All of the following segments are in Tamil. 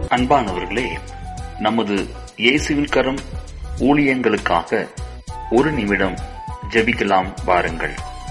அன்பானவர்களே நமது இயேசுவில் கரம் ஊழியங்களுக்காக ஒரு நிமிடம் ஜெபிக்கலாம் வாருங்கள்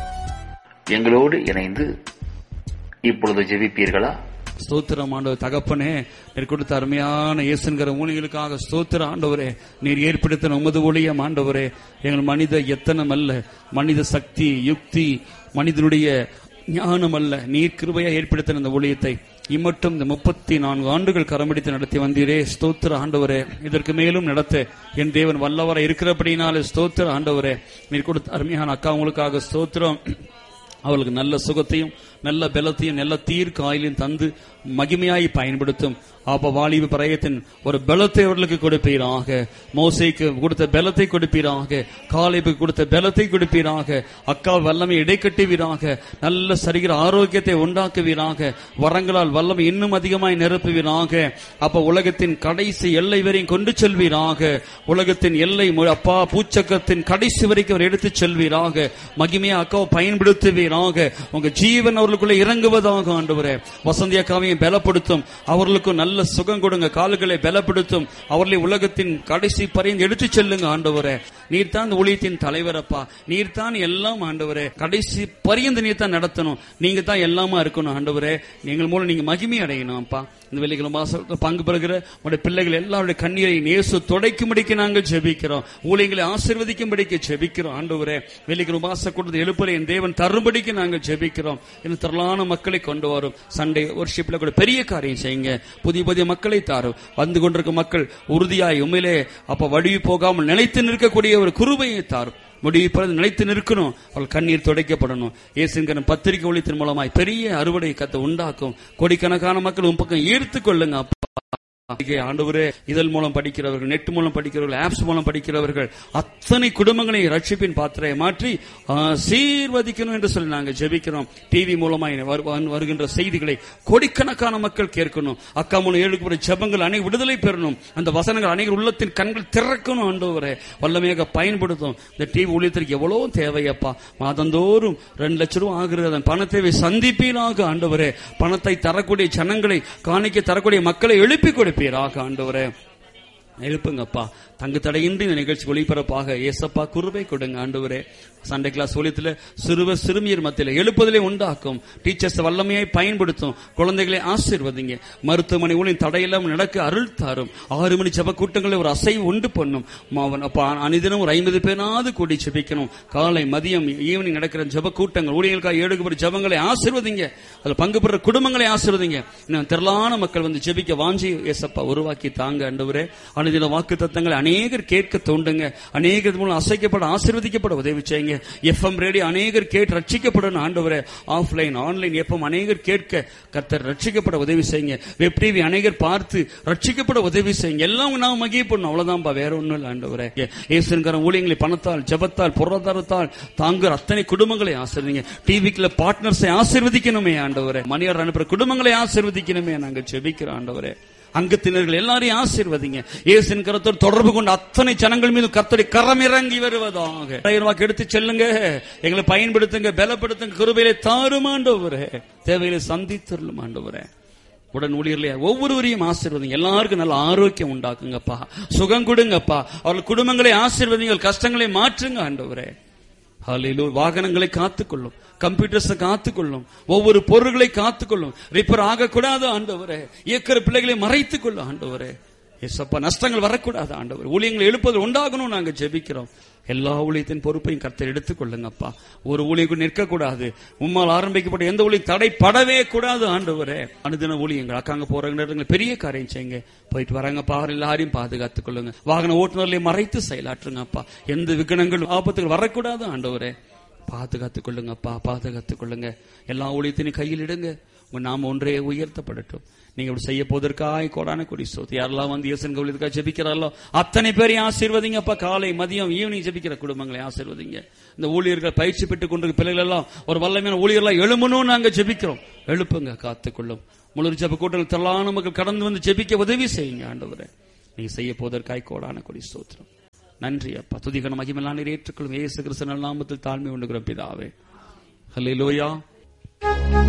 எங்களோடு இணைந்து இப்பொழுது ஜெபிப்பீர்களா ஸ்தோத்திரம் ஆண்டவர் தகப்பனே நீர் கொடுத்த அருமையான இயேசுங்கிற ஊழியர்களுக்காக ஸ்தோத்திர ஆண்டவரே நீர் ஏற்படுத்தின உமது ஊழியம் ஆண்டவரே எங்கள் மனித எத்தனம் அல்ல மனித சக்தி யுக்தி மனிதனுடைய ஞானம் அல்ல நீர் கிருபையா ஏற்படுத்தின இந்த ஊழியத்தை இம்மட்டும் இந்த முப்பத்தி நான்கு ஆண்டுகள் கரம்பிடித்து நடத்தி வந்தீரே ஸ்தோத்திர ஆண்டவரே இதற்கு மேலும் நடத்த என் தேவன் வல்லவரை இருக்கிறபடினாலே ஸ்தோத்திர ஆண்டவரே நீர் கொடுத்த அருமையான அக்கா உங்களுக்காக ஸ்தோத்திரம் அவளுக்கு நல்ல சுகத்தையும் நல்ல பலத்தையும் நல்ல தீர்க்க ஆயிலையும் தந்து மகிமையாய் பயன்படுத்தும் அப்ப வாலிப பிரயத்தின் ஒரு பலத்தை அவர்களுக்கு கொடுப்பீராக மோசைக்கு கொடுத்த பலத்தை கொடுப்பீராக காலைக்கு கொடுத்த பலத்தை கொடுப்பீராக அக்கா வல்லமை இடைக்கட்டுவீராக நல்ல சரிகிற ஆரோக்கியத்தை உண்டாக்குவீராக வரங்களால் வல்லமை இன்னும் அதிகமாய் நிரப்புவீராக அப்ப உலகத்தின் கடைசி எல்லை வரையும் கொண்டு செல்வீராக உலகத்தின் எல்லை மு- அப்பா பூச்சக்கத்தின் கடைசி வரைக்கும் அவர் எடுத்துச் செல்வீராக மகிமையா அக்காவை பயன்படுத்துவீராக உங்க ஜீவன் அவர்களுக்குள்ள இறங்குவதாக ஆண்டவரே வசந்தி அக்காவையும் பலப்படுத்தும் அவர்களுக்கும் நல்ல சுகம் கொடுங்க கால்களை பலப்படுத்தும் அவர்களை உலகத்தின் கடைசி பறையும் எடுத்துச் செல்லுங்க ஆண்டவரே நீர் தான் இந்த ஊழியத்தின் தலைவரப்பா நீர் தான் எல்லாம் ஆண்டவரே கடைசி பரியந்த நீர் தான் நடத்தணும் நீங்க தான் எல்லாமா இருக்கணும் ஆண்டவரே எங்கள் மூலம் நீங்க மகிமை அடையணும் அப்பா இந்த வெள்ளிக்கிழமை மாசத்துல பங்கு பெறுகிற உடைய பிள்ளைகள் எல்லாருடைய கண்ணீரை நேசு துடைக்கும்படிக்கு நாங்கள் ஜெபிக்கிறோம் ஊழியங்களை ஆசீர்வதிக்கும்படிக்கு ஜெபிக்கிறோம் ஆண்டவரே வெள்ளிக்கிழமை மாச கொடுத்து எழுப்புற என் தேவன் தரும்படிக்கு நாங்கள் ஜெபிக்கிறோம் இன்னும் திரளான மக்களை கொண்டு வரும் சண்டே ஒர்ஷிப்ல கூட பெரிய காரியம் செய்யுங்க புதிய புதிய மக்களை தாரும் வந்து கொண்டிருக்கும் மக்கள் உறுதியாய் உண்மையிலே அப்ப வடிவு போகாமல் நிலைத்து நிற்கக்கூடிய ஒரு குருபையை தாரும் முடிவு பிறகு நிலைத்து நிற்கணும் அவள் கண்ணீர் துடைக்கப்படணும் இயேசுங்கிற பத்திரிகை ஒளித்தின் மூலமாய் பெரிய அறுவடை கத்தை உண்டாக்கும் கோடிக்கணக்கான மக்கள் உன் பக்கம் ஈர்த்து கொள்ளுங்க அப்பா இங்கே ஆண்டவரே இதழ் மூலம் படிக்கிறவர்கள் நெட் மூலம் படிக்கிறவர்கள் ஆப்ஸ் மூலம் படிக்கிறவர்கள் அத்தனை குடும்பங்களை ரட்சிப்பின் பாத்திரையை மாற்றி சீர்வதிக்கணும் என்று சொல்லி நாங்கள் ஜெபிக்கிறோம் டிவி மூலமாய் வரு- வந்து வருகின்ற செய்திகளை கோடிக்கணக்கான மக்கள் கேட்கணும் அக்கா மூலம் ஏழுக்கு ஜெபங்கள் அனைவரும் விடுதலை பெறணும் அந்த வசனங்கள் அனைவரும் உள்ளத்தின் கண்கள் திறக்கணும் ஆண்டவரே வல்லமையாக பயன்படுத்தும் இந்த டிவி ஊழியத்திற்கு எவ்வளவு தேவையப்பா மாதந்தோறும் ரெண்டு லட்சம் ரூபாய் ஆகிறது அதன் பண தேவை சந்திப்பீராக ஆண்டவரே பணத்தை தரக்கூடிய ஜனங்களை காணிக்க தரக்கூடிய மக்களை எழுப்பி கொடுப்பீராக ஆண்டவரே எழுப்புங்கப்பா தங்கு தடையின்றி இந்த நிகழ்ச்சி ஒளிபரப்பாக ஏசப்பா குருவை கொடுங்க ஆண்டவரே சண்டே கிளாஸ் ஒழியத்துல சிறுவர் சிறுமியர் மத்தியில எழுப்புதலை உண்டாக்கும் டீச்சர்ஸ் வல்லமையாய் பயன்படுத்தும் குழந்தைகளை ஆசீர்வதிங்க மருத்துவமனை ஊழியம் தடையில்லாமல் நடக்க அருள் தாரும் ஆறு மணி ஜப கூட்டங்களை ஒரு அசைவு உண்டு பண்ணும் மாவன் அப்ப அனிதினம் ஒரு ஐம்பது பேராவது கூடி ஜெபிக்கணும் காலை மதியம் ஈவினிங் நடக்கிற ஜப கூட்டங்கள் ஊழியர்களுக்காக ஏழுக்கு ஜபங்களை ஆசீர்வதிங்க அதுல பங்கு பெற குடும்பங்களை ஆசீர்வதிங்க இன்னும் திரளான மக்கள் வந்து ஜெபிக்க வாஞ்சி ஏசப்பா உருவாக்கி தாங்க ஆண்டவரே அனுதின வாக்கு தத்தங்களை அநேகர் கேட்க தோண்டுங்க அநேகர் மூலம் அசைக்கப்பட ஆசீர்வதிக்கப்பட உதவி செய்யுங்க எஃப்எம் ரேடியோ அநேகர் கேட்டு ரட்சிக்கப்படணும் ஆண்டவரே ஆஃப்லைன் ஆன்லைன் எஃப்எம் அநேகர் கேட்க கர்த்தர் ரட்சிக்கப்பட உதவி செய்யுங்க வெப் டிவி அநேகர் பார்த்து ரட்சிக்கப்பட உதவி செய்யுங்க எல்லாம் நாம் மகிழ பண்ணணும் அவ்வளவுதான்பா வேற ஒண்ணும் இல்லை ஆண்டவரே ஏசுங்கிற ஊழியங்களை பணத்தால் ஜபத்தால் பொருளாதாரத்தால் தாங்குற அத்தனை குடும்பங்களை ஆசீர்வதிங்க டிவிக்குள்ள பார்ட்னர்ஸை ஆசீர்வதிக்கணுமே ஆண்டவரே மணியார் அனுப்புற குடும்பங்களை ஆசீர்வதிக்கணுமே நாங்கள் ஜெபிக்கிறோம் ஆண்டவரே அங்கத்தினர்கள் எல்லாரையும் ஆசீர்வதிங்க இயேசுவின் கரத்தோடு தொடர்பு கொண்ட அத்தனை ஜனங்கள் மீது கர்த்தரை கரம் இறங்கி வருவதாக வாக்கு எடுத்து செல்லுங்க எங்களை பயன்படுத்துங்க பலப்படுத்துங்க கிருபையிலே தாருமாண்டவரே தேவையிலே சந்தித்தருளும் ஆண்டவரே உடன் ஊழியர்களே ஒவ்வொருவரையும் ஆசீர்வதிங்க எல்லாருக்கும் நல்ல ஆரோக்கியம் உண்டாக்குங்கப்பா சுகம் கொடுங்கப்பா அவர்கள் குடும்பங்களை ஆசீர்வதிங்க கஷ்டங்களை மாற்றுங்க ஆண்டவரே ஹalleluya வாகனங்களை காத்துக்கொள்ளும் கம்ப்யூட்டர்ஸை காத்துக்கொள்ளும் ஒவ்வொரு பொருள்களை காத்துக்கொள்ளும் ரிப்பேர் ஆகக்கூடாது ஆண்டவரே இயக்கிற பிள்ளைகளை மறைத்துக் கொள்ளும் ஆண்டவரே எஸ்அப்பா நஷ்டங்கள் வரக்கூடாது ஆண்டவர் ஊழியங்களை எழுப்பது உண்டாகணும் நாங்க ஜெபிக்கிறோம் எல்லா ஊழியத்தின் பொறுப்பையும் கர்த்தர் எடுத்துக்கொள்ளுங்கப்பா ஒரு ஊழியம் நிற்கக்கூடாது உம்மால் ஆரம்பிக்கப்பட்ட எந்த ஊழியம் தடைப்படவே கூடாது ஆண்டவரே அனுதின ஊழியங்கள் அக்காங்க போறாங்க பெரிய காரியம் செய்யுங்க போயிட்டு வராங்கப்பா எல்லாரையும் பாதுகாத்துக் கொள்ளுங்க வாகன ஓட்டுநர்களையும் மறைத்து செயலாற்றுங்கப்பா எந்த விகனங்கள் ஆபத்துகள் வரக்கூடாது ஆண்டவரே பாதுகாத்துக் கொள்ளுங்கப்பா பாதுகாத்துக் கொள்ளுங்க எல்லா ஊழியத்தினையும் கையில் இடுங்க உங்க நாம ஒன்றே உயர்த்தப்படட்டும் நீங்க இப்படி செய்ய போவதற்காய் கோடான கொடி சோத்து யாரெல்லாம் வந்து இயேசன் கோவிலுக்காக ஜெபிக்கிறாரோ அத்தனை பேரையும் ஆசீர்வதிங்கப்பா காலை மதியம் ஈவினிங் ஜெபிக்கிற குடும்பங்களை ஆசீர்வதிங்க இந்த ஊழியர்கள் பயிற்சி பெற்றுக் கொண்டிருக்க பிள்ளைகள் எல்லாம் ஒரு வல்லமையான ஊழியர்களாக எழுமணும் நாங்க ஜெபிக்கிறோம் எழுப்புங்க காத்துக்கொள்ளும் முழு ஜெப கூட்டங்கள் திரளான மக்கள் கடந்து வந்து ஜெபிக்க உதவி செய்யுங்க ஆண்டவரே நீங்க செய்ய போவதற்காய் கோடான கொடி ஸ்தோத்திரம் நன்றி அப்பா துதிகன மகிமெல்லாம் நீர் ஏற்றுக்கொள்ளும் ஏசு கிறிஸ்து நாமத்தில் தாழ்மை உண்டுகிறோம் பிதாவே ஹல்லேலூயா